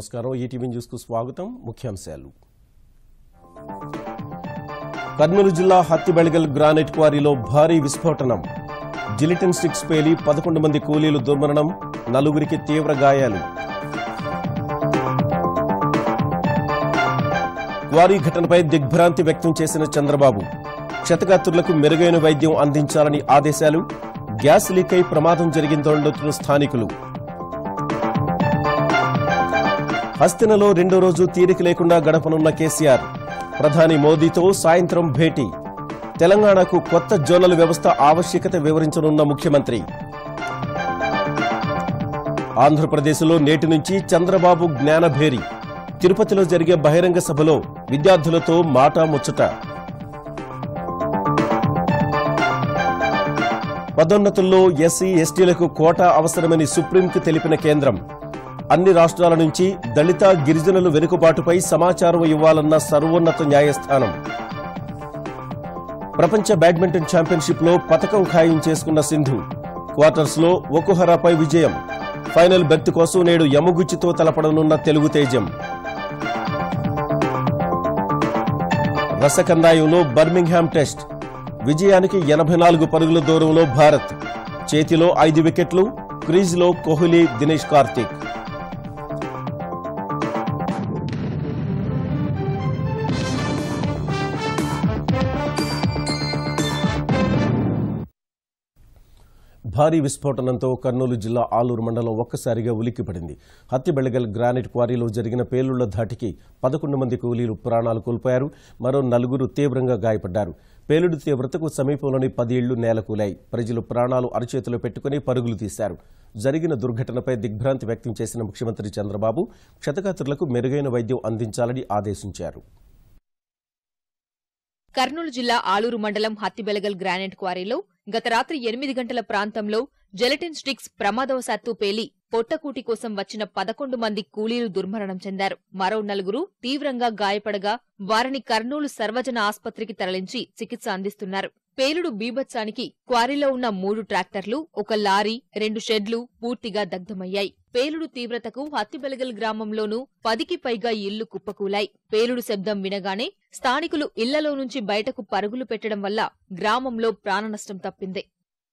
నమస్కారం ETV news కు స్వాగతం ముఖ్యాంశాలు కర్నూలు జిల్లా హత్తిబెళగల్ గ్రానైట్ క్వారీలో భారీ విస్ఫోటనం జిలిటిన్ స్టిక్స్ పేలి పదకొండు మంది కూలీలు దుర్మరణం నలుగురికి తీవ్ర గాయాలు క్వారీ ఘటనపై దిగ్భ్రాంతి వ్యక్తం చేసిన చంద్రబాబు క్షతగాత్రులకు మెరుగైన వైద్యం అందించాలని ఆదేశాలు గ్యాస్ లీక్ అయి ప్రమాదం జరిగిందంటున్న స్థానికులు హస్తినలో రెండో రోజు తీరిక లేకుండా గడపనున్న కేసీఆర్ ప్రధాని మోదీతో సాయంత్రం భేటీ తెలంగాణకు కొత్త జోనల్ వ్యవస్థ ఆవశ్యకత వివరించనున్న ముఖ్యమంత్రి ఆంధ్రప్రదేశ్లో నేటి నుంచి చంద్రబాబు జ్ఞానభేరి తిరుపతిలో జరిగే బహిరంగ సభలో విద్యార్థులతో మాటా ముచ్చట పదోన్నతుల్లో ఎస్సీ ఎస్టీలకు కోటా అవసరమని సుప్రీంకు తెలిపిన కేంద్రం అన్ని రాష్ట్రాల నుంచి దళిత గిరిజనుల వెనుకబాటుపై సమాచారం ఇవ్వాలన్న సర్వోన్నత న్యాయస్థానం ప్రపంచ బ్యాడ్మింటన్ ఛాంపియన్షిప్లో పతకం ఖాయం చేసుకున్న సింధు క్వార్టర్స్లో ఒకుహరాపై విజయం ఫైనల్ బెర్త్ కోసం నేడు యమగుచ్చితో తలపడనున్న తెలుగు తేజం రసకందాయంలో బర్మింగ్హామ్ టెస్ట్ విజయానికి ఎనభై నాలుగు పరుగుల దూరంలో భారత్ చేతిలో ఐదు వికెట్లు క్రీజ్లో కోహ్లీ దినేష్ కార్తీక్ భారీ విస్ఫోటనంతో కర్నూలు జిల్లా ఆలూరు మండలం ఒక్కసారిగా ఉలిక్కిపడింది హత్తిబెళగల్ గ్రానైట్ క్వారీలో జరిగిన పేలుళ్ల ధాటికి పదకొండు మంది కూలీలు ప్రాణాలు కోల్పోయారు మరో నలుగురు తీవ్రంగా గాయపడ్డారు పేలుడు తీవ్రతకు సమీపంలోని పది ఇళ్లు నేలకూలాయి ప్రజలు ప్రాణాలు అరచేతిలో పెట్టుకుని పరుగులు తీశారు జరిగిన దుర్ఘటనపై దిగ్భ్రాంతి వ్యక్తం చేసిన ముఖ్యమంత్రి చంద్రబాబు క్షతగాత్రులకు మెరుగైన వైద్యం అందించాలని ఆదేశించారు కర్నూలు జిల్లా ఆలూరు మండలం హత్తిబెలగల్ గ్రానైట్ క్వారీలో గత రాత్రి ఎనిమిది గంటల ప్రాంతంలో జెలటిన్ స్టిక్స్ ప్రమాదవశాత్తు పేలి పొట్టకూటి కోసం వచ్చిన పదకొండు మంది కూలీలు దుర్మరణం చెందారు మరో నలుగురు తీవ్రంగా గాయపడగా వారిని కర్నూలు సర్వజన ఆస్పత్రికి తరలించి చికిత్స అందిస్తున్నారు పేలుడు బీభత్సానికి క్వారీలో ఉన్న మూడు ట్రాక్టర్లు ఒక లారీ రెండు షెడ్లు పూర్తిగా దగ్ధమయ్యాయి పేలుడు తీవ్రతకు హత్తిబెలగల్ గ్రామంలోనూ పదికి పైగా ఇళ్లు కుప్పకూలాయి పేలుడు శబ్దం వినగానే స్థానికులు ఇళ్లలో నుంచి బయటకు పరుగులు పెట్టడం వల్ల గ్రామంలో ప్రాణనష్టం తప్పింది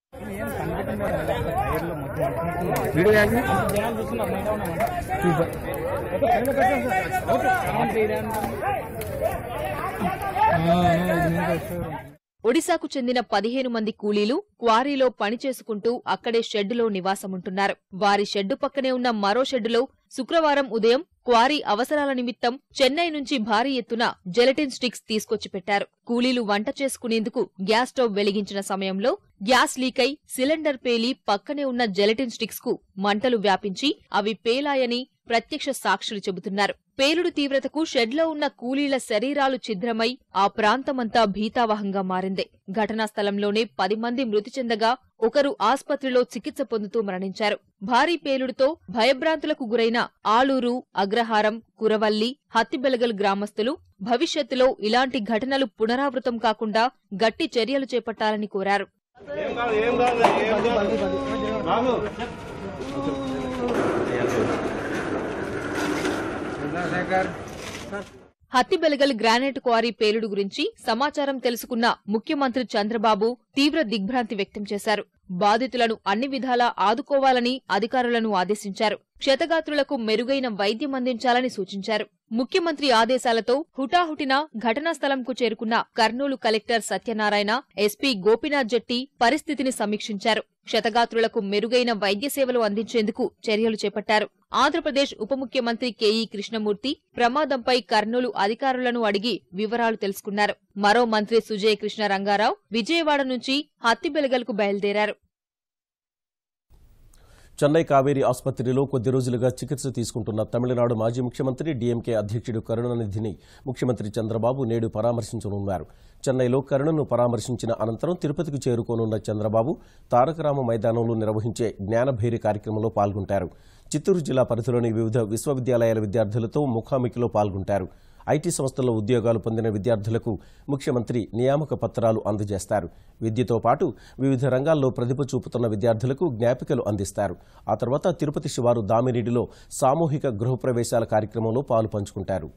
ఒడిశాకు చెందిన పదిహేను మంది కూలీలు క్వారీలో పనిచేసుకుంటూ అక్కడే షెడ్డులో నివాసముంటున్నారు వారి షెడ్డు పక్కనే ఉన్న మరో షెడ్డులో శుక్రవారం ఉదయం క్వారీ అవసరాల నిమిత్తం చెన్నై నుంచి భారీ ఎత్తున జెలటిన్ స్టిక్స్ తీసుకొచ్చి పెట్టారు కూలీలు వంట చేసుకునేందుకు గ్యాస్ స్టవ్ వెలిగించిన సమయంలో గ్యాస్ లీకై సిలిండర్ పేలి పక్కనే ఉన్న జెలటిన్ స్టిక్స్ కు మంటలు వ్యాపించి అవి పేలాయని ప్రత్యక్ష సాక్షులు చెబుతున్నారు పేలుడు తీవ్రతకు షెడ్లో ఉన్న కూలీల శరీరాలు ఛిద్రమై ఆ ప్రాంతమంతా భీతావహంగా మారింది ఘటనా స్థలంలోనే పది మంది మృతి చెందగా ఒకరు ఆస్పత్రిలో చికిత్స పొందుతూ మరణించారు భారీ పేలుడుతో భయభ్రాంతులకు గురైన ఆలూరు అగ్రహారం కురవల్లి హత్తిబెలగల్ గ్రామస్తులు భవిష్యత్తులో ఇలాంటి ఘటనలు పునరావృతం కాకుండా గట్టి చర్యలు చేపట్టాలని కోరారు హత్తిబెలగల్ గ్రానైట్ క్వారీ పేలుడు గురించి సమాచారం తెలుసుకున్న ముఖ్యమంత్రి చంద్రబాబు తీవ్ర దిగ్భ్రాంతి వ్యక్తం చేశారు బాధితులను అన్ని విధాలా ఆదుకోవాలని అధికారులను ఆదేశించారు క్షతగాత్రులకు మెరుగైన వైద్యం అందించాలని సూచించారు ముఖ్యమంత్రి ఆదేశాలతో హుటాహుటిన ఘటనా స్థలంకు చేరుకున్న కర్నూలు కలెక్టర్ సత్యనారాయణ ఎస్పీ గోపీనాథ్ జట్టి పరిస్థితిని సమీక్షించారు క్షతగాత్రులకు మెరుగైన వైద్య సేవలు అందించేందుకు చర్యలు చేపట్టారు ఆంధ్రప్రదేశ్ ఉప ముఖ్యమంత్రి కెఈ కృష్ణమూర్తి ప్రమాదంపై కర్నూలు అధికారులను అడిగి వివరాలు తెలుసుకున్నారు మరో మంత్రి సుజయ్ కృష్ణ రంగారావు విజయవాడ నుంచి హత్తిబెలగల్కు బయలుదేరారు చెన్నై కావేరీ ఆసుపత్రిలో కొద్ది రోజులుగా చికిత్స తీసుకుంటున్న తమిళనాడు మాజీ ముఖ్యమంత్రి డీఎంకే అధ్యక్షుడు కరుణానిధిని ముఖ్యమంత్రి చంద్రబాబు నేడు పరామర్శించనున్నారు చెన్నైలో కరుణను పరామర్శించిన అనంతరం తిరుపతికి చేరుకోనున్న చంద్రబాబు తారకరామ మైదానంలో నిర్వహించే జ్ఞానభేరి కార్యక్రమంలో పాల్గొంటారు చిత్తూరు జిల్లా పరిధిలోని వివిధ విశ్వవిద్యాలయాల విద్యార్థులతో ముఖాముఖిలో పాల్గొంటారు ఐటీ సంస్థల్లో ఉద్యోగాలు పొందిన విద్యార్థులకు ముఖ్యమంత్రి నియామక పత్రాలు అందజేస్తారు విద్యతో పాటు వివిధ రంగాల్లో ప్రతిభ చూపుతున్న విద్యార్థులకు జ్ఞాపికలు అందిస్తారు ఆ తర్వాత తిరుపతి శివారు దామినీడిలో సామూహిక గృహప్రవేశాల కార్యక్రమంలో పాలు పంచుకుంటారు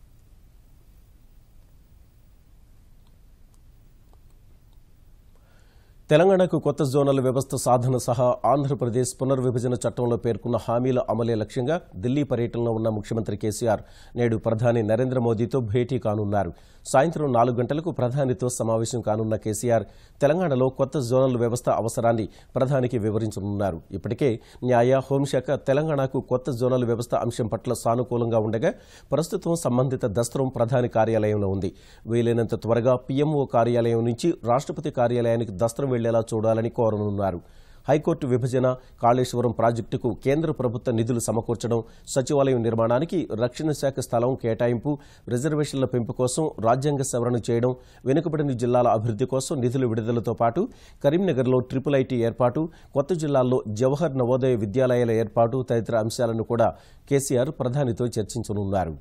తెలంగాణకు కొత్త జోనల్ వ్యవస్థ సాధన సహా ఆంధ్రప్రదేశ్ పునర్విభజన చట్టంలో పేర్కొన్న హామీల అమలే లక్ష్యంగా ఢిల్లీ పర్యటనలో ఉన్న ముఖ్యమంత్రి కేసీఆర్ నేడు ప్రధాని నరేంద్ర మోదీతో భేటీ కానున్నారు సాయంత్రం నాలుగు గంటలకు ప్రధానితో సమావేశం కానున్న కేసీఆర్ తెలంగాణలో కొత్త జోనల్ వ్యవస్థ అవసరాన్ని ప్రధానికి వివరించనున్నారు ఇప్పటికే న్యాయ హోంశాఖ తెలంగాణకు కొత్త జోనల్ వ్యవస్థ అంశం పట్ల సానుకూలంగా ఉండగా ప్రస్తుతం సంబంధిత దస్త్రం ప్రధాని కార్యాలయంలో ఉంది వీలైనంత త్వరగా పీఎంఓ కార్యాలయం నుంచి రాష్ట్రపతి కార్యాలయానికి దస్త్రం వెళ్లేలా చూడాలని కోరనున్నారు హైకోర్టు విభజన కాళేశ్వరం ప్రాజెక్టుకు కేంద్ర ప్రభుత్వ నిధులు సమకూర్చడం సచివాలయం నిర్మాణానికి రక్షణ శాఖ స్థలం కేటాయింపు రిజర్వేషన్ల పెంపు కోసం రాజ్యాంగ సవరణ చేయడం వెనుకబడిన జిల్లాల అభివృద్ధి కోసం నిధుల విడుదలతో పాటు కరీంనగర్లో ట్రిపుల్ ఐటీ ఏర్పాటు కొత్త జిల్లాల్లో జవహర్ నవోదయ విద్యాలయాల ఏర్పాటు తదితర అంశాలను కూడా కేసీఆర్ ప్రధానితో చర్చించనున్నారు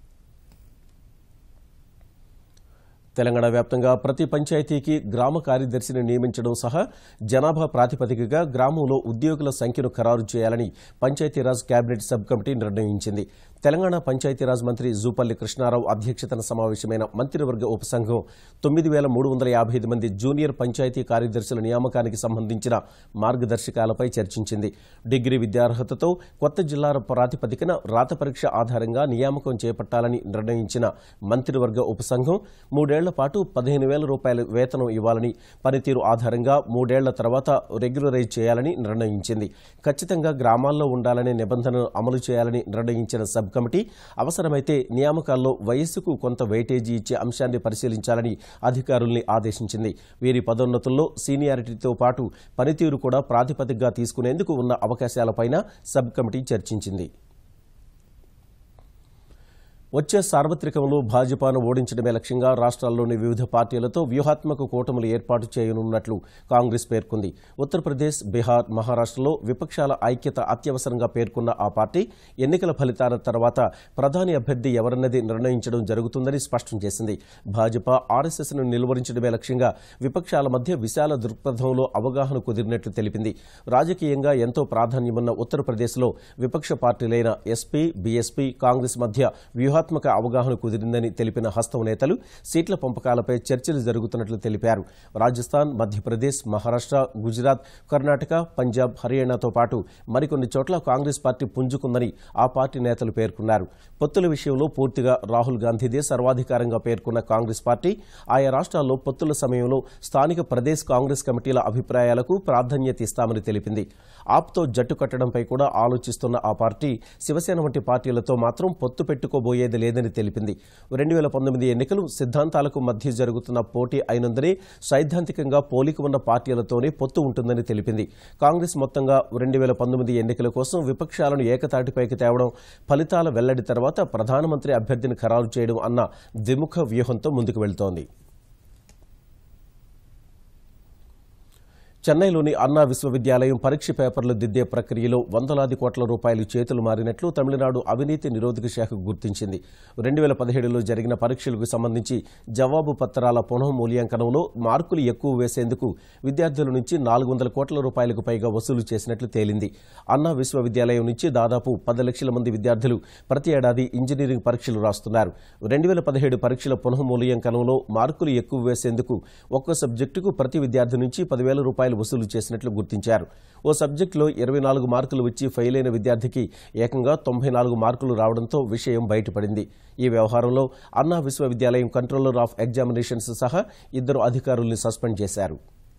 తెలంగాణ వ్యాప్తంగా ప్రతి పంచాయతీకి గ్రామ కార్యదర్శిని నియమించడం సహా జనాభా ప్రాతిపదికగా గ్రామంలో ఉద్యోగుల సంఖ్యను ఖరారు చేయాలని పంచాయతీరాజ్ కేబినెట్ సబ్ కమిటీ నిర్ణయించింది తెలంగాణ పంచాయతీరాజ్ మంత్రి జూపల్లి కృష్ణారావు అధ్యక్షతన సమావేశమైన మంత్రివర్గ ఉపసంఘం తొమ్మిది వేల మూడు వందల యాభై ఐదు మంది జూనియర్ పంచాయతీ కార్యదర్శుల నియామకానికి సంబంధించిన మార్గదర్శకాలపై చర్చించింది డిగ్రీ విద్యార్హతతో కొత్త జిల్లాల ప్రాతిపదికన రాత పరీక్ష ఆధారంగా నియామకం చేపట్టాలని నిర్ణయించిన మంత్రివర్గ ఉపసంఘం మూడేళ్ల పాటు పదిహేను వేల రూపాయల వేతనం ఇవ్వాలని పనితీరు ఆధారంగా మూడేళ్ల తర్వాత రెగ్యులరైజ్ చేయాలని నిర్ణయించింది ఖచ్చితంగా గ్రామాల్లో ఉండాలనే నిబంధనను అమలు చేయాలని నిర్ణయించిన సబ్ కమిటీ అవసరమైతే నియామకాల్లో వయస్సుకు కొంత వెయిటేజీ ఇచ్చే అంశాన్ని పరిశీలించాలని అధికారుల్ని ఆదేశించింది వీరి పదోన్నతుల్లో సీనియారిటీతో పాటు పనితీరు కూడా ప్రాతిపదికగా తీసుకునేందుకు ఉన్న అవకాశాలపైన సబ్ కమిటీ చర్చించింది వచ్చే సార్వత్రికంలో భాజపాను ఓడించడమే లక్ష్యంగా రాష్ట్రాల్లోని వివిధ పార్టీలతో వ్యూహాత్మక కూటములు ఏర్పాటు చేయనున్నట్లు కాంగ్రెస్ పేర్కొంది ఉత్తరప్రదేశ్ బీహార్ మహారాష్ట్రలో విపక్షాల ఐక్యత అత్యవసరంగా పేర్కొన్న ఆ పార్టీ ఎన్నికల ఫలితాల తర్వాత ప్రధాని అభ్యర్థి ఎవరన్నది నిర్ణయించడం జరుగుతుందని స్పష్టం చేసింది భాజపా ఆర్ఎస్ఎస్ను నిలువరించడమే లక్ష్యంగా విపక్షాల మధ్య విశాల దృక్పథంలో అవగాహన కుదిరినట్లు తెలిపింది రాజకీయంగా ఎంతో ప్రాధాన్యమున్న ఉత్తరప్రదేశ్లో విపక్ష పార్టీలైన ఎస్పీ బీఎస్పీ కాంగ్రెస్ మధ్య వ్యూహ వ్యూహాత్మక అవగాహన కుదిరిందని తెలిపిన హస్తం నేతలు సీట్ల పంపకాలపై చర్చలు జరుగుతున్నట్లు తెలిపారు రాజస్థాన్ మధ్యప్రదేశ్ మహారాష్ట్ర గుజరాత్ కర్ణాటక పంజాబ్ హర్యానాతో పాటు మరికొన్ని చోట్ల కాంగ్రెస్ పార్టీ పుంజుకుందని ఆ పార్టీ నేతలు పేర్కొన్నారు పొత్తుల విషయంలో పూర్తిగా రాహుల్ గాంధీదే సర్వాధికారంగా పేర్కొన్న కాంగ్రెస్ పార్టీ ఆయా రాష్ట్రాల్లో పొత్తుల సమయంలో స్థానిక ప్రదేశ్ కాంగ్రెస్ కమిటీల అభిప్రాయాలకు ప్రాధాన్యత ఇస్తామని తెలిపింది ఆప్తో జట్టు కట్టడంపై కూడా ఆలోచిస్తున్న ఆ పార్టీ శివసేన వంటి పార్టీలతో మాత్రం పొత్తు పెట్టుకోబోయేది లేదని తెలిపింది రెండు వేల పంతొమ్మిది ఎన్నికలు సిద్ధాంతాలకు మధ్య జరుగుతున్న పోటీ అయినందునే సైద్ధాంతికంగా పోలిక ఉన్న పార్టీలతోనే పొత్తు ఉంటుందని తెలిపింది కాంగ్రెస్ మొత్తంగా రెండు వేల పంతొమ్మిది ఎన్నికల కోసం విపక్షాలను ఏకతాటిపైకి తేవడం ఫలితాల వెల్లడి తర్వాత ప్రధానమంత్రి అభ్యర్థిని ఖరారు చేయడం అన్న ద్విముఖ వ్యూహంతో ముందుకు వెళ్తోంది చెన్నైలోని అన్నా విశ్వవిద్యాలయం పరీక్ష పేపర్లు దిద్దే ప్రక్రియలో వందలాది కోట్ల రూపాయలు చేతులు మారినట్లు తమిళనాడు అవినీతి నిరోధక శాఖ గుర్తించింది రెండు వేల పదిహేడులో జరిగిన పరీక్షలకు సంబంధించి జవాబు పత్రాల పునః మూల్యాంకనంలో మార్కులు ఎక్కువ వేసేందుకు విద్యార్థుల నుంచి నాలుగు వందల కోట్ల రూపాయలకు పైగా వసూలు చేసినట్లు తేలింది అన్నా విశ్వవిద్యాలయం నుంచి దాదాపు పది లక్షల మంది విద్యార్థులు ప్రతి ఏడాది ఇంజనీరింగ్ పరీక్షలు రాస్తున్నారు రెండు వేల పదిహేడు పరీక్షల పునః మూల్యాంకనంలో మార్కులు ఎక్కువ వేసేందుకు ఒక్కో సబ్జెక్టుకు ప్రతి విద్యార్థి నుంచి పదివేల రూపాయలు వసూలు చేసినట్లు గుర్తించారు ఓ సబ్జెక్టులో ఇరవై నాలుగు మార్కులు వచ్చి ఫెయిల్ అయిన విద్యార్థికి ఏకంగా తొంభై నాలుగు మార్కులు రావడంతో విషయం బయటపడింది ఈ వ్యవహారంలో అన్నా విశ్వవిద్యాలయం కంట్రోలర్ ఆఫ్ ఎగ్జామినేషన్స్ సహా ఇద్దరు అధికారుల్ని సస్పెండ్ చేశారు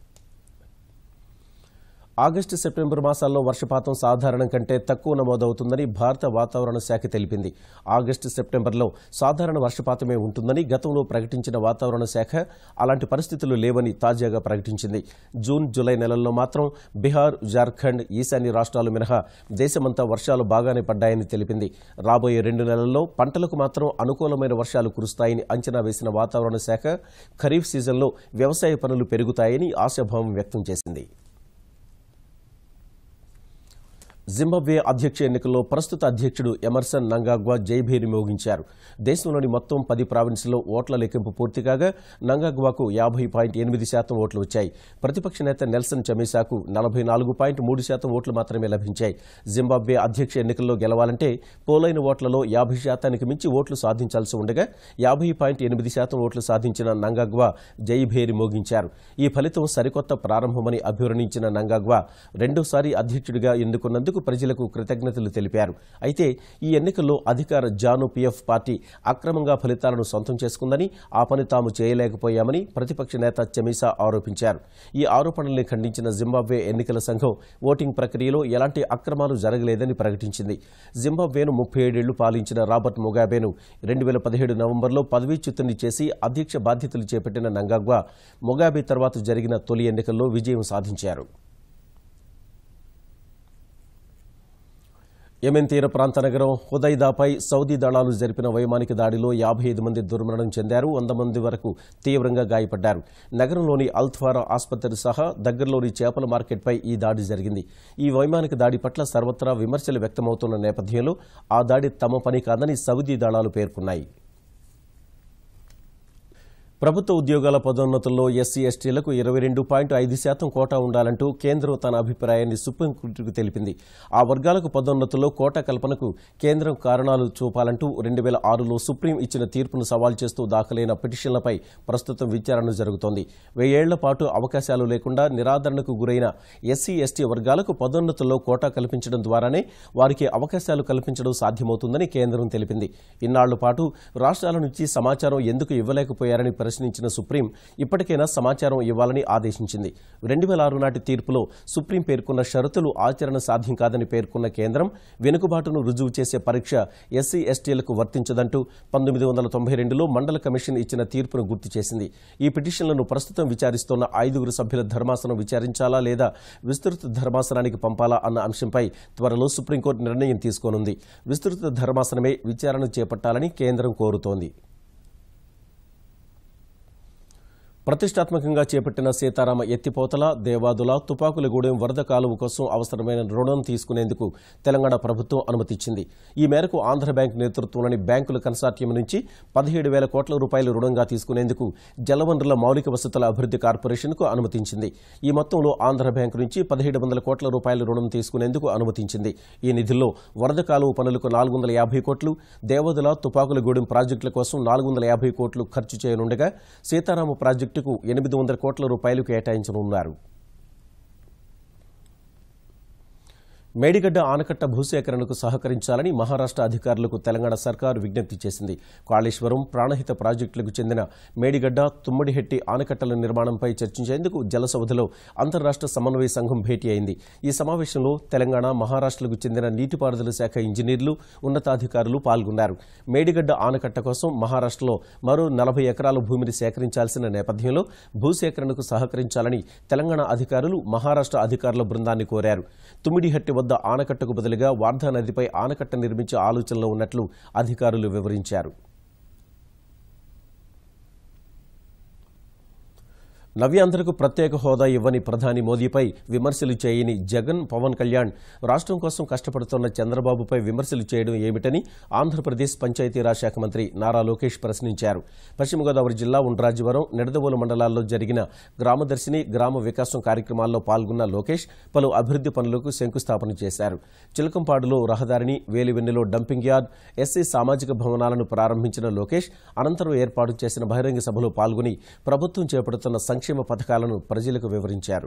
ఆగస్టు సెప్టెంబర్ మాసాల్లో వర్షపాతం సాధారణం కంటే తక్కువ నమోదవుతుందని భారత వాతావరణ శాఖ తెలిపింది ఆగస్టు సెప్టెంబర్లో సాధారణ వర్షపాతమే ఉంటుందని గతంలో ప్రకటించిన వాతావరణ శాఖ అలాంటి పరిస్థితులు లేవని తాజాగా ప్రకటించింది జూన్ జూలై నెలల్లో మాత్రం బీహార్ జార్ఖండ్ ఈశాన్య రాష్ట్రాలు మినహా దేశమంతా వర్షాలు బాగానే పడ్డాయని తెలిపింది రాబోయే రెండు నెలల్లో పంటలకు మాత్రం అనుకూలమైన వర్షాలు కురుస్తాయని అంచనా వేసిన వాతావరణ శాఖ ఖరీఫ్ సీజన్లో వ్యవసాయ పనులు పెరుగుతాయని ఆశాభావం వ్యక్తం చేసింది జింబాబ్వే అధ్యక్ష ఎన్నికల్లో ప్రస్తుత అధ్యక్షుడు ఎమర్సన్ నంగాగ్వా జైభేరి మోగించారు దేశంలోని మొత్తం పది ప్రావిన్సుల్లో ఓట్ల లెక్కింపు పూర్తి కాగా నంగాగ్వాకు యాభై పాయింట్ ఎనిమిది శాతం ఓట్లు వచ్చాయి ప్రతిపక్ష నేత నెల్సన్ చమీసాకు నలభై నాలుగు పాయింట్ మూడు శాతం ఓట్లు మాత్రమే లభించాయి జింబాబ్వే అధ్యక్ష ఎన్నికల్లో గెలవాలంటే పోలైన ఓట్లలో యాభై శాతానికి మించి ఓట్లు సాధించాల్సి ఉండగా యాభై పాయింట్ ఎనిమిది శాతం ఓట్లు సాధించిన నంగాగ్వా జైభేరి మోగించారు ఈ ఫలితం సరికొత్త ప్రారంభమని అభివర్ణించిన నంగాగ్వా రెండోసారి అధ్యక్షుడిగా ఎన్నుకున్నందుకు ప్రజలకు కృతజ్ఞతలు తెలిపారు అయితే ఈ ఎన్నికల్లో అధికార జాను పిఎఫ్ పార్టీ అక్రమంగా ఫలితాలను సొంతం చేసుకుందని ఆ పని తాము చేయలేకపోయామని ప్రతిపక్ష నేత చెమీసా ఆరోపించారు ఈ ఆరోపణల్ని ఖండించిన జింబాబ్వే ఎన్నికల సంఘం ఓటింగ్ ప్రక్రియలో ఎలాంటి అక్రమాలు జరగలేదని ప్రకటించింది జింబాబ్వేను ముప్పై ఏడేళ్లు పాలించిన రాబర్ట్ ముగాబేను రెండు వేల పదిహేడు నవంబర్లో పదవీచ్యుతుని చేసి అధ్యక్ష బాధ్యతలు చేపట్టిన నంగాగ్వా ముగాబే తర్వాత జరిగిన తొలి ఎన్నికల్లో విజయం సాధించారు యెమెన్ తీర ప్రాంత నగరం హుదైదాపై సౌదీ దళాలు జరిపిన వైమానిక దాడిలో యాభై ఐదు మంది దుర్మరణం చెందారు వంద మంది వరకు తీవ్రంగా గాయపడ్డారు నగరంలోని అల్త్వారా ఆసుపత్రి సహా దగ్గరలోని చేపల మార్కెట్పై ఈ దాడి జరిగింది ఈ వైమానిక దాడి పట్ల సర్వత్రా విమర్శలు వ్యక్తమవుతున్న నేపథ్యంలో ఆ దాడి తమ పని కాదని సౌదీ దళాలు పేర్కొన్నాయి ప్రభుత్వ ఉద్యోగాల పదోన్నతుల్లో ఎస్సీ ఎస్టీలకు ఇరవై రెండు పాయింట్ ఐదు శాతం కోటా ఉండాలంటూ కేంద్రం తన అభిప్రాయాన్ని సుప్రీంకోర్టుకు తెలిపింది ఆ వర్గాలకు పదోన్నతుల్లో కోటా కల్పనకు కేంద్రం కారణాలు చూపాలంటూ రెండు వేల ఆరులో సుప్రీం ఇచ్చిన తీర్పును సవాల్ చేస్తూ దాఖలైన పిటిషన్లపై ప్రస్తుతం విచారణ జరుగుతోంది వెయ్యేళ్ల పాటు అవకాశాలు లేకుండా నిరాదరణకు గురైన ఎస్సీ ఎస్టీ వర్గాలకు పదోన్నతుల్లో కోటా కల్పించడం ద్వారానే వారికి అవకాశాలు కల్పించడం సాధ్యమవుతుందని కేంద్రం తెలిపింది ఇన్నాళ్ల పాటు రాష్ట్రాల నుంచి సమాచారం ఎందుకు ఇవ్వలేకపోయారని ప్రశ్నించిన సుప్రీం ఇప్పటికైనా సమాచారం ఇవ్వాలని ఆదేశించింది రెండు వేల ఆరు నాటి తీర్పులో సుప్రీం పేర్కొన్న షరతులు ఆచరణ సాధ్యం కాదని పేర్కొన్న కేంద్రం వెనుకబాటును రుజువు చేసే పరీక్ష ఎస్సీ ఎస్టీలకు వర్తించదంటూ పంతొమ్మిది వందల తొంభై రెండులో మండల కమిషన్ ఇచ్చిన తీర్పును గుర్తు చేసింది ఈ పిటిషన్లను ప్రస్తుతం విచారిస్తోన్న ఐదుగురు సభ్యుల ధర్మాసనం విచారించాలా లేదా విస్తృత ధర్మాసనానికి పంపాలా అన్న అంశంపై త్వరలో సుప్రీంకోర్టు నిర్ణయం తీసుకోనుంది విస్తృత ధర్మాసనమే విచారణ చేపట్టాలని కేంద్రం కోరుతోంది ప్రతిష్టాత్మకంగా చేపట్టిన సీతారామ ఎత్తిపోతల దేవాదుల తుపాకులగూడెం వరద కాలువ కోసం అవసరమైన రుణం తీసుకునేందుకు తెలంగాణ ప్రభుత్వం అనుమతిచ్చింది ఈ మేరకు ఆంధ్ర బ్యాంక్ నేతృత్వంలోని బ్యాంకుల కన్సార్టియం నుంచి పదిహేడు వేల కోట్ల రూపాయలు రుణంగా తీసుకునేందుకు జలవనరుల మౌలిక వసతుల అభివృద్ధి కార్పొరేషన్కు అనుమతించింది ఈ మొత్తంలో ఆంధ్ర బ్యాంకు నుంచి పదిహేడు వందల కోట్ల రూపాయల రుణం తీసుకునేందుకు అనుమతించింది ఈ నిధుల్లో వరద కాలువ పనులకు నాలుగు వందల యాభై కోట్లు దేవదుల తుపాకులగూడెం ప్రాజెక్టుల కోసం నాలుగు వందల యాభై కోట్లు ఖర్చు చేయనుండగా సీతారామ ప్రాజెక్టుకు ఎనిమిది వందల కోట్ల రూపాయలు కేటాయించనున్నారు మేడిగడ్డ ఆనకట్ట భూసేకరణకు సహకరించాలని మహారాష్ట్ర అధికారులకు తెలంగాణ సర్కారు విజ్ఞప్తి చేసింది కాళేశ్వరం ప్రాణహిత ప్రాజెక్టులకు చెందిన మేడిగడ్డ తుమ్మడిహెట్టి ఆనకట్టల నిర్మాణంపై చర్చించేందుకు జలసౌధలో అంతర్రాష్ట్ర సమన్వయ సంఘం భేటీ అయింది ఈ సమావేశంలో తెలంగాణ మహారాష్ట్రకు చెందిన నీటిపారుదల శాఖ ఇంజనీర్లు ఉన్నతాధికారులు పాల్గొన్నారు మేడిగడ్డ ఆనకట్ట కోసం మహారాష్ట్రలో మరో నలభై ఎకరాల భూమిని సేకరించాల్సిన నేపథ్యంలో భూసేకరణకు సహకరించాలని తెలంగాణ అధికారులు మహారాష్ట్ర అధికారుల బృందాన్ని కోరారు తుమ్మిడిహట్టి వద్ద ఆనకట్టకు బదులుగా వార్ధా నదిపై ఆనకట్ట నిర్మించే ఆలోచనలో ఉన్నట్లు అధికారులు వివరించారు నవ్యాంధ్రకు ప్రత్యేక హోదా ఇవ్వని ప్రధాని మోదీపై విమర్శలు చేయని జగన్ పవన్ కళ్యాణ్ రాష్ట్రం కోసం కష్టపడుతున్న చంద్రబాబుపై విమర్శలు చేయడం ఏమిటని ఆంధ్రప్రదేశ్ పంచాయతీరాజ్ శాఖ మంత్రి నారా లోకేష్ ప్రశ్నించారు పశ్చిమ గోదావరి జిల్లా ఉండ్రాజవరం నిడదవోలు మండలాల్లో జరిగిన గ్రామదర్శిని గ్రామ వికాసం కార్యక్రమాల్లో పాల్గొన్న లోకేష్ పలు అభివృద్ధి పనులకు శంకుస్థాపన చేశారు చిలకంపాడులో రహదారిని వేలివెన్నెలో డంపింగ్ యార్డ్ ఎస్సీ సామాజిక భవనాలను ప్రారంభించిన లోకేష్ అనంతరం ఏర్పాటు చేసిన బహిరంగ సభలో పాల్గొని ప్రభుత్వం చేపడుతున్న సంక్షేమ పథకాలను ప్రజలకు వివరించారు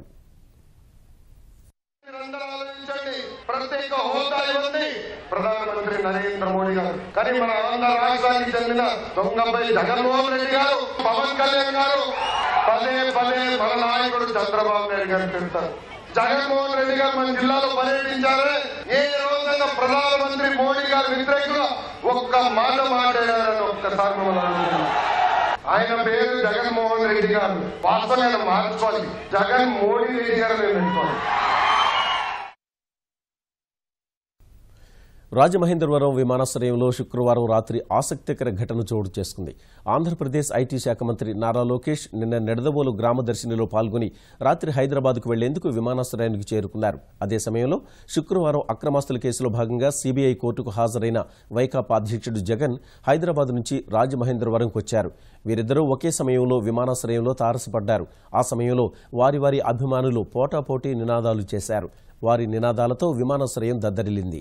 మీరందరూ ఆలోచించండి ప్రత్యేక హోదా ఇవ్వండి ప్రధానమంత్రి నరేంద్ర మోడీ గారు కానీ మన ఆంధ్ర రాష్ట్రానికి చెందిన దొంగపై జగన్మోహన్ రెడ్డి గారు పవన్ కళ్యాణ్ గారు పదే పదే మన నాయకుడు చంద్రబాబు నాయుడు గారు తిడతారు జగన్మోహన్ రెడ్డి గారు మన జిల్లాలో పర్యటించారే ఏ రోజైనా ప్రధానమంత్రి మోడీ గారు వ్యతిరేకంగా ఒక్క మాట మాట్లాడారని ఒక్కసారి మనం ఆలోచించాలి. ఆయన పేరు జగన్మోహన్ రెడ్డి గారు వాస్తవాన్ని మార్చుకోవాలి జగన్ మోడీ రెడ్డి గారు మేము పెట్టుకోవాలి రాజమహేంద్రవరం విమానాశ్రయంలో శుక్రవారం రాత్రి ఆసక్తికర ఘటన చోటు చేసుకుంది ఆంధ్రప్రదేశ్ ఐటీ శాఖ మంత్రి నారా లోకేష్ నిన్న నెడదవోలు గ్రామదర్శినిలో పాల్గొని రాత్రి హైదరాబాద్కు వెళ్లేందుకు విమానాశ్రయానికి చేరుకున్నారు అదే సమయంలో శుక్రవారం అక్రమాస్తుల కేసులో భాగంగా సీబీఐ కోర్టుకు హాజరైన వైకాపా అధ్యక్షుడు జగన్ హైదరాబాద్ నుంచి రాజమహేంద్రవరంకు వచ్చారు వీరిద్దరూ ఒకే సమయంలో విమానాశ్రయంలో తారసపడ్డారు ఆ సమయంలో వారి వారి అభిమానులు పోటాపోటీ నినాదాలు చేశారు వారి నినాదాలతో విమానాశ్రయం దద్దరిల్లింది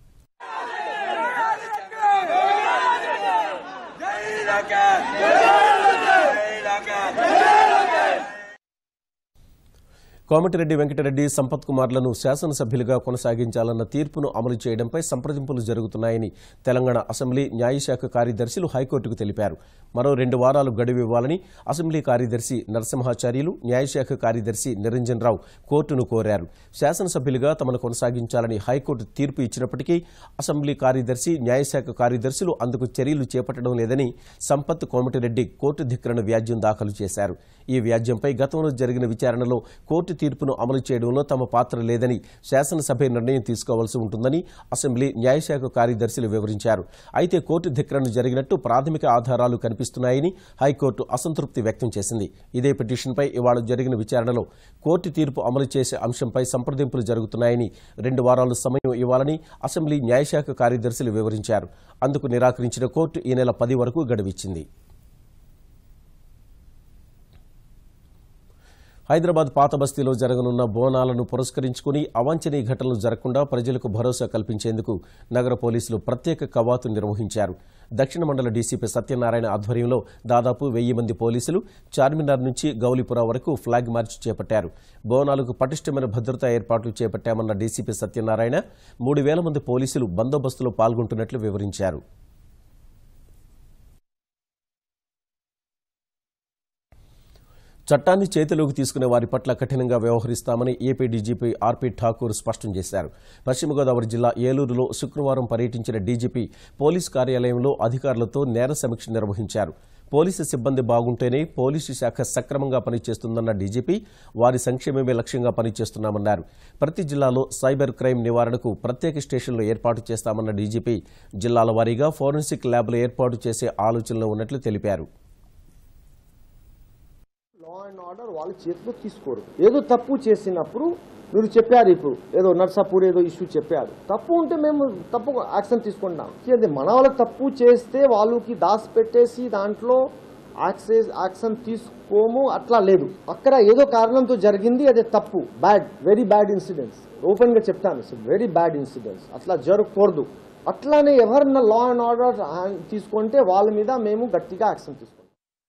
కోమటిరెడ్డి వెంకటరెడ్డి సంపత్ కుమార్లను శాసనసభ్యులుగా కొనసాగించాలన్న తీర్పును అమలు చేయడంపై సంప్రదింపులు జరుగుతున్నాయని తెలంగాణ అసెంబ్లీ న్యాయశాఖ కార్యదర్శులు హైకోర్టుకు తెలిపారు మరో రెండు వారాలు గడువు ఇవ్వాలని అసెంబ్లీ కార్యదర్శి నరసింహాచార్యులు న్యాయశాఖ కార్యదర్శి నిరంజన్ రావు కోర్టును కోరారు శాసనసభ్యులుగా తమను కొనసాగించాలని హైకోర్టు తీర్పు ఇచ్చినప్పటికీ అసెంబ్లీ కార్యదర్శి న్యాయశాఖ కార్యదర్శులు అందుకు చర్యలు చేపట్టడం లేదని సంపత్ కోమటిరెడ్డి కోర్టు ధిక్కరణ వ్యాజ్యం దాఖలు చేశారు ఈ వ్యాజ్యంపై గతంలో జరిగిన విచారణలో కోర్టు తీర్పును అమలు చేయడంలో తమ పాత్ర లేదని శాసనసభ నిర్ణయం తీసుకోవాల్సి ఉంటుందని అసెంబ్లీ న్యాయశాఖ కార్యదర్శులు వివరించారు అయితే కోర్టు ధిక్కరణ జరిగినట్టు ప్రాథమిక ఆధారాలు కనిపిస్తున్నాయని హైకోర్టు అసంతృప్తి వ్యక్తం చేసింది ఇదే పిటిషన్పై ఇవాళ జరిగిన విచారణలో కోర్టు తీర్పు అమలు చేసే అంశంపై సంప్రదింపులు జరుగుతున్నాయని రెండు వారాలు సమయం ఇవ్వాలని అసెంబ్లీ న్యాయశాఖ కార్యదర్శులు వివరించారు అందుకు నిరాకరించిన కోర్టు ఈ నెల పది వరకు గడువిచ్చింది హైదరాబాద్ పాత బస్తీలో జరగనున్న బోనాలను పురస్కరించుకుని అవాంఛనీయ ఘటనలు జరగకుండా ప్రజలకు భరోసా కల్పించేందుకు నగర పోలీసులు ప్రత్యేక కవాతు నిర్వహించారు దక్షిణ మండల డీసీపీ సత్యనారాయణ ఆధ్వర్యంలో దాదాపు వెయ్యి మంది పోలీసులు చార్మినార్ నుంచి గౌలీపుర వరకు ఫ్లాగ్ మార్చ్ చేపట్టారు బోనాలకు పటిష్టమైన భద్రతా ఏర్పాట్లు చేపట్టామన్న డీసీపీ సత్యనారాయణ మూడు వేల మంది పోలీసులు బందోబస్తులో పాల్గొంటున్నట్లు వివరించారు చట్టాన్ని చేతిలోకి తీసుకునే వారి పట్ల కఠినంగా వ్యవహరిస్తామని ఏపీ డీజీపీ ఆర్పీ ఠాకూర్ స్పష్టం చేశారు పశ్చిమ గోదావరి జిల్లా ఏలూరులో శుక్రవారం పర్యటించిన డీజీపీ పోలీస్ కార్యాలయంలో అధికారులతో నేర సమీక్ష నిర్వహించారు పోలీసు సిబ్బంది బాగుంటేనే పోలీసు శాఖ సక్రమంగా పనిచేస్తుందన్న డీజీపీ వారి సంక్షేమమే లక్ష్యంగా పనిచేస్తున్నామన్నారు ప్రతి జిల్లాలో సైబర్ క్రైమ్ నివారణకు ప్రత్యేక స్టేషన్లు ఏర్పాటు చేస్తామన్న డీజీపీ జిల్లాల వారీగా ఫోరెన్సిక్ ల్యాబ్లు ఏర్పాటు చేసే ఆలోచనలో ఉన్నట్లు తెలిపారు లా అండ్ ఆర్డర్ వాళ్ళ చేతిలో తీసుకోరు ఏదో తప్పు చేసినప్పుడు మీరు చెప్పారు ఇప్పుడు ఏదో నర్సాపూర్ ఏదో ఇష్యూ చెప్పారు తప్పు ఉంటే మేము తప్పు యాక్షన్ తీసుకుంటాం అది మన వాళ్ళు తప్పు చేస్తే వాళ్ళకి దాసి పెట్టేసి దాంట్లో యాక్సెస్ యాక్షన్ తీసుకోము అట్లా లేదు అక్కడ ఏదో కారణంతో జరిగింది అదే తప్పు bad very bad incidents open గా చెప్తాను వెరీ బ్యాడ్ ఇన్సిడెంట్స్ అట్లా జరగకూడదు అట్లానే ఎవరన్నా లా అండ్ ఆర్డర్ తీసుకుంటే వాళ్ళ మీద మేము గట్టిగా యాక్షన్ తీసుకుంటాం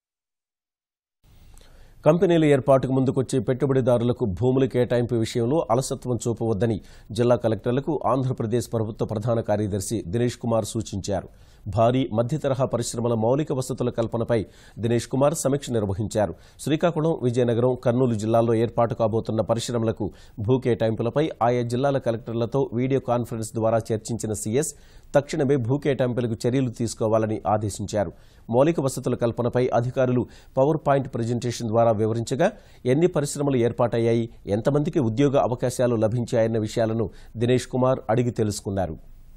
కంపెనీల ఏర్పాటుకు ముందుకొచ్చే పెట్టుబడిదారులకు భూముల కేటాయింపు విషయంలో అలసత్వం చూపవద్దని జిల్లా కలెక్టర్లకు ఆంధ్రప్రదేశ్ ప్రభుత్వ ప్రధాన కార్యదర్శి దినేష్ కుమార్ సూచించారు భారీ మధ్య తరహా పరిశ్రమల మౌలిక వసతుల కల్పనపై దినేష్ కుమార్ సమీక్ష నిర్వహించారు శ్రీకాకుళం విజయనగరం కర్నూలు జిల్లాల్లో ఏర్పాటు కాబోతున్న పరిశ్రమలకు భూ కేటాయింపులపై ఆయా జిల్లాల కలెక్టర్లతో వీడియో కాన్ఫరెన్స్ ద్వారా చర్చించిన సీఎస్ తక్షణమే భూ కేటాయింపులకు చర్యలు తీసుకోవాలని ఆదేశించారు మౌలిక వసతుల కల్పనపై అధికారులు పవర్ పాయింట్ ప్రజెంటేషన్ ద్వారా వివరించగా ఎన్ని పరిశ్రమలు ఏర్పాటయ్యాయి ఎంతమందికి ఉద్యోగ అవకాశాలు లభించాయన్న విషయాలను దినేష్ కుమార్ అడిగి తెలుసుకున్నారు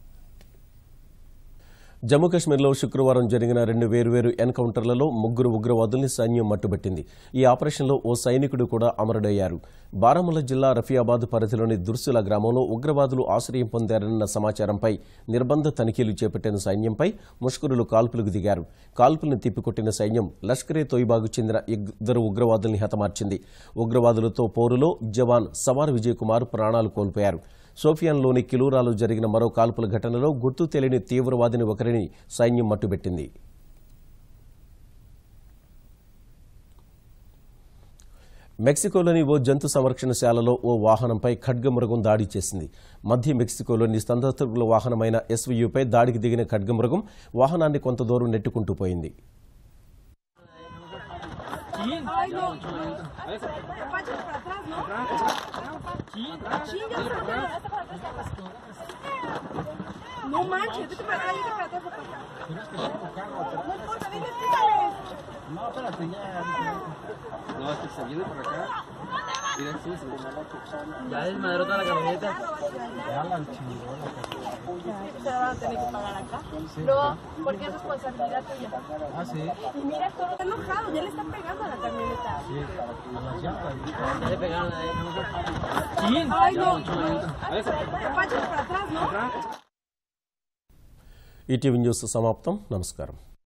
జమ్మూ కాశ్మీర్లో శుక్రవారం జరిగిన రెండు వేర్వేరు ఎన్కౌంటర్లలో ముగ్గురు ఉగ్రవాదుల్ని సైన్యం మట్టుబెట్టింది ఈ ఆపరేషన్లో ఓ సైనికుడు కూడా అమరుడయ్యారు బారాముల్లా జిల్లా రఫియాబాద్ పరిధిలోని దుర్సుల గ్రామంలో ఉగ్రవాదులు ఆశ్రయం పొందారన్న సమాచారంపై నిర్బంధ తనిఖీలు చేపట్టిన సైన్యంపై ముష్కరులు కాల్పులకు దిగారు కాల్పులను తిప్పికొట్టిన సైన్యం లష్కరే తోయిబాకు చెందిన ఇద్దరు ఉగ్రవాదుల్ని హతమార్చింది ఉగ్రవాదులతో పోరులో జవాన్ సవార్ విజయ్ కుమార్ ప్రాణాలు కోల్పోయారు సోఫియాన్లోని కిలూరాలో జరిగిన మరో కాల్పుల ఘటనలో గుర్తు తెలియని తీవ్రవాదిని ఒకరిని సైన్యం మట్టుబెట్టింది మెక్సికోలోని ఓ జంతు సంరక్షణశాలలో ఓ వాహనంపై ఖడ్గమృగం దాడి చేసింది మధ్య మెక్సికోలోని సందర్శకుల వాహనమైన ఎస్వీయూపై దాడికి దిగిన ఖడ్గమృగం వాహనాన్ని కొంత దూరం నెట్టుకుంటూ పోయింది No manches, vete para acá, vete para atrás, para acá. No importa, ven, explícame. No, espérate, ya. No, es que se viene por acá. Te van a tener que pagar acá. No, porque es responsabilidad tuya. Ah, sí. Y mira, todo está enojado, ya le está pegando a la camioneta. Sí, Ay, no. Apáchate para atrás, ¿no? ETV news సమాప్తం నమస్కారం